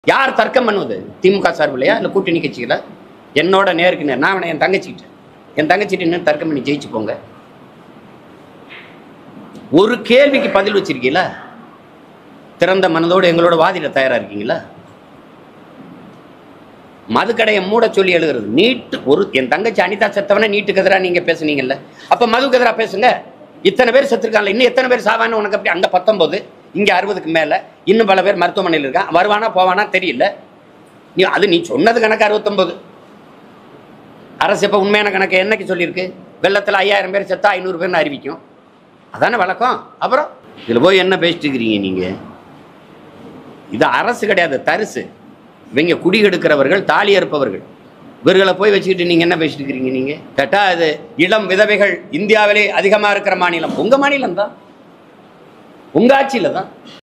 யார் தர்க்கம் பண்ணுவது திமுக சார்பிலையா இல்லை கூட்டணி கட்சிகளா என்னோட நேருக்கு நேர் நான் வேணா என் தங்கச்சிக்கிட்ட என் தங்கச்சிட்டு இன்னும் தர்க்கம் பண்ணி ஜெயிச்சு போங்க ஒரு கேள்விக்கு பதில் வச்சிருக்கீங்களா திறந்த மனதோடு எங்களோட வாதிட தயாரா இருக்கீங்களா மதுக்கடையை மூட சொல்லி எழுதுறது நீட்டு ஒரு என் தங்கச்சி அனிதா செத்தவன நீட்டுக்கு எதிராக நீங்க பேசுனீங்கல்ல அப்ப மதுக்கு எதிராக பேசுங்க இத்தனை பேர் செத்துருக்காங்கல்ல இன்னும் எத்தனை பேர் சாவான்னு உனக்கு அப்படி அங்க பத்தொன்பது இங்க அறுபதுக்கு மேல இன்னும் பல பேர் மருத்துவமனையில் இருக்கான் வருவானா போவானா தெரியல நீ அது நீ சொன்னது கணக்கு அறுபத்தொன்பது அரசு இப்ப உண்மையான கணக்கு என்னைக்கு சொல்லியிருக்கு வெள்ளத்துல ஐயாயிரம் பேர் செத்தா ஐநூறு பேர்னு அறிவிக்கும் அதானே வழக்கம் அப்புறம் இதுல போய் என்ன பேசிட்டு இருக்கிறீங்க நீங்க இது அரசு கிடையாது தரிசு இவங்க குடிகெடுக்கிறவர்கள் தாலி அறுப்பவர்கள் இவர்களை போய் வச்சுக்கிட்டு நீங்க என்ன பேசிட்டு இருக்கிறீங்க நீங்க கேட்டா அது இளம் விதவைகள் இந்தியாவிலே அதிகமா இருக்கிற மாநிலம் உங்க மாநிலம் தான் உங்க ஆட்சியில தான்